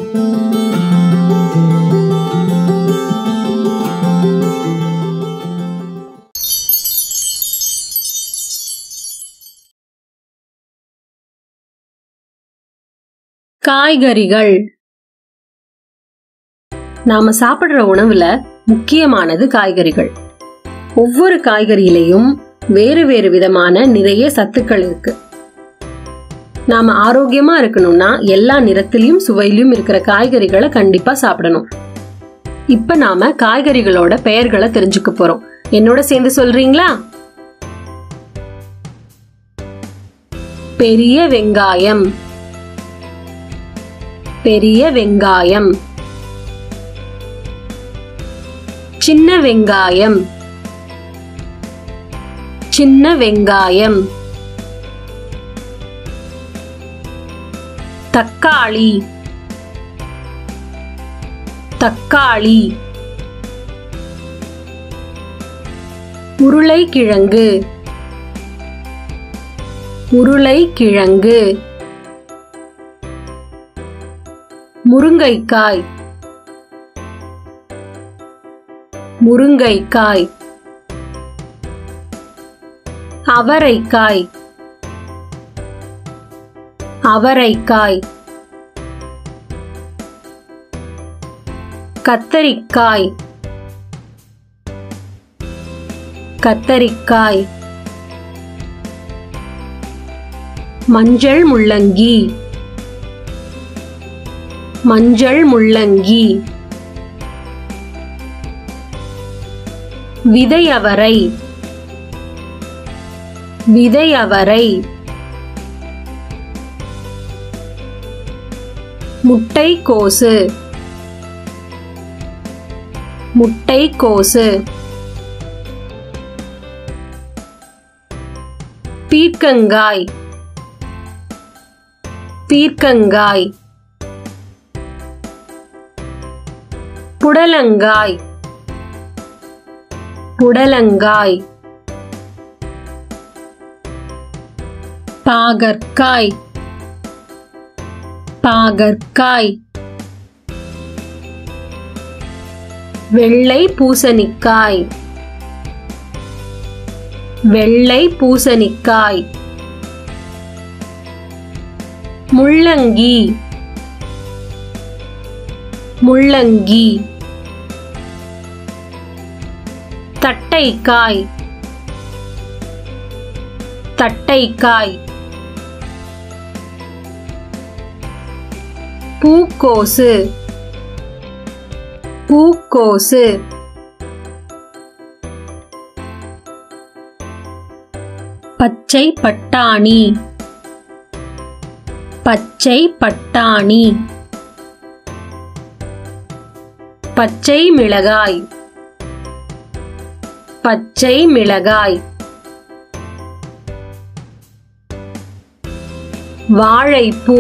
காய்கறிகள் நாம சாப்பிடுற உணவுல முக்கியமானது காய்கறிகள் ஒவ்வொரு காய்கறியிலையும் வேறு வேறு விதமான நிறைய சத்துக்கள் இருக்கு நாம ஆரோக்கியமா இருக்கணும்னா எல்லா நிறத்திலையும் சுவையிலும் இருக்கிற காய்கறிகளை கண்டிப்பா சாப்பிடணும் இப்ப நாம காய்கறிகளோட பெயர்களை தெரிஞ்சுக்க போறோம் என்னோட சேர்ந்து சொல்றீங்களா பெரிய வெங்காயம் பெரிய வெங்காயம் சின்ன வெங்காயம் சின்ன வெங்காயம் தக்காளி தக்காளி உருளைக்கிழங்கு உருளைக்கிழங்கு முருங்கைக்காய் முருங்கைக்காய் அவரைக்காய் அவரைக்காய் கத்தரிக்காய் கத்தரிக்காய் மஞ்சள் முள்ளங்கி மஞ்சள் முள்ளங்கி விதை அவரை விதை அவரை முட்டைக்கோசு முட்டைக்கோசு பீர்க்கங்காய் பீர்க்கங்காய் புடலங்காய் புடலங்காய் பாகற்காய் பாகற்காய் வெள்ளை பூசணிக்காய் வெள்ளை பூசணிக்காய் முள்ளங்கி முள்ளங்கி தட்டைக்காய் தட்டைக்காய் பூக்கோசு பூக்கோசு பச்சை பட்டாணி பச்சை பட்டாணி பச்சை மிளகாய் பச்சை மிளகாய் வாழைப்பூ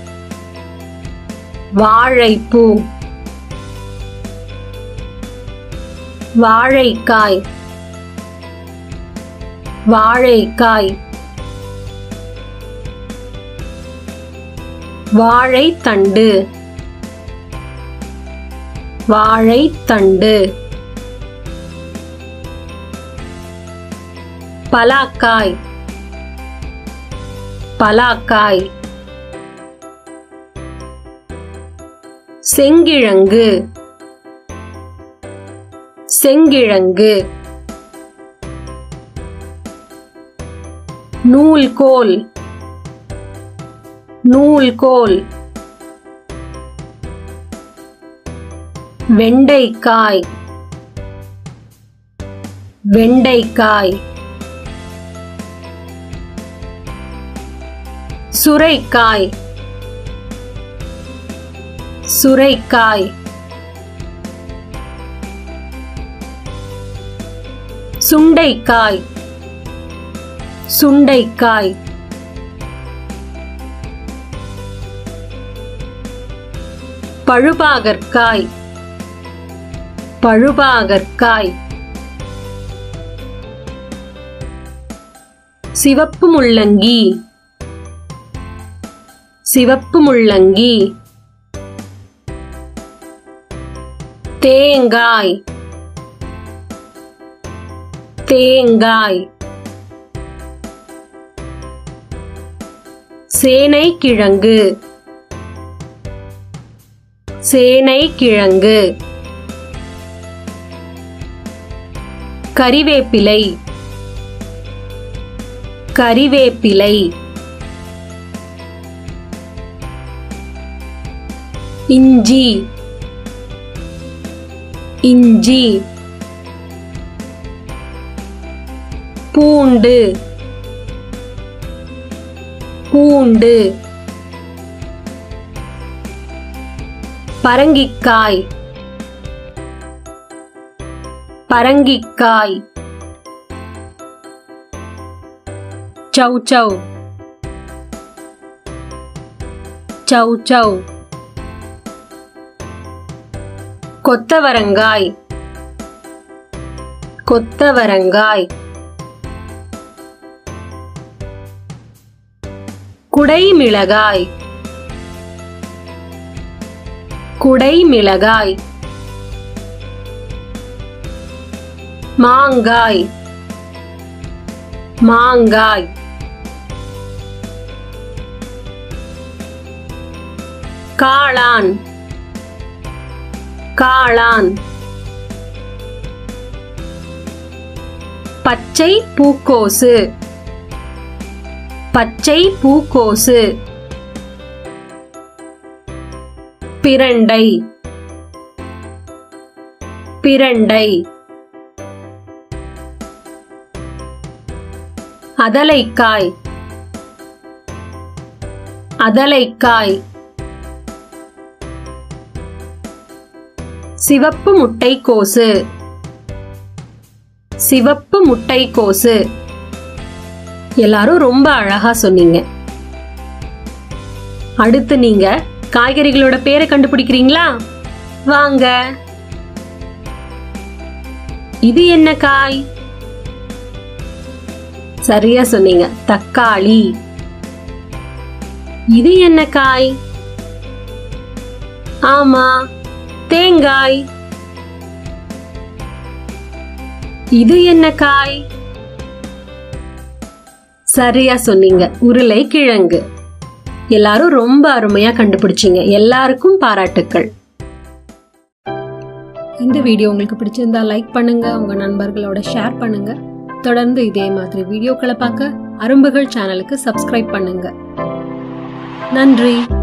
வாழைப்பூ வாழைக்காய் வாழைக்காய் வாழைத்தண்டு வாழைத்தண்டு பலாக்காய் பலாக்காய் செங்கிழங்கு செங்கிழங்கு நூல்கோல் நூல்கோல் வெண்டைக்காய் வெண்டைக்காய் சுரைக்காய் சுரைக்காய் சுண்டைக்காய் சுண்டைக்காய் பழுபாகற்காய் பழுபாகற்காய் சிவப்பு முள்ளங்கி சிவப்பு முள்ளங்கி தேங்காய் தேங்காய் சேனை கிழங்கு சேனை கிழங்கு கறிவேப்பிலை கறிவேப்பிலை இஞ்சி இஞ்சி பூண்டு பூண்டு பரங்கிக்காய் பரங்கிக்காய் சௌ சௌ சௌ சௌ கொத்தவரங்காய் கொத்தவரங்காய் குடைமிளகாய் குடைமிளகாய் மாங்காய் மாங்காய் காளான் காளான் பச்சை பூக்கோசு பச்சை பூக்கோசு பிரண்டை பிரண்டை அதலைக்காய் அதலைக்காய் சிவப்பு முட்டைக்கோசு சிவப்பு முட்டைக்கோசு எல்லாரும் ரொம்ப அழகா சொன்னீங்க அடுத்து நீங்க காய்கறிகளோட பேரை கண்டுபிடிக்கிறீங்களா வாங்க இது என்ன காய் சரியா சொன்னீங்க தக்காளி இது என்ன காய் ஆமா தேங்காய் இது என்ன காய் சரியா சொன்னீங்க உருளைக்கிழங்கு எல்லாரும் ரொம்ப அருமையா கண்டுபிடிச்சீங்க எல்லாருக்கும் பாராட்டுக்கள் இந்த வீடியோ உங்களுக்கு பிடிச்சிருந்தா லைக் பண்ணுங்க உங்க நண்பர்களோட ஷேர் பண்ணுங்க தொடர்ந்து இதே மாதிரி வீடியோக்களை பார்க்க அரும்புகள் சேனலுக்கு சப்ஸ்கிரைப் பண்ணுங்க நன்றி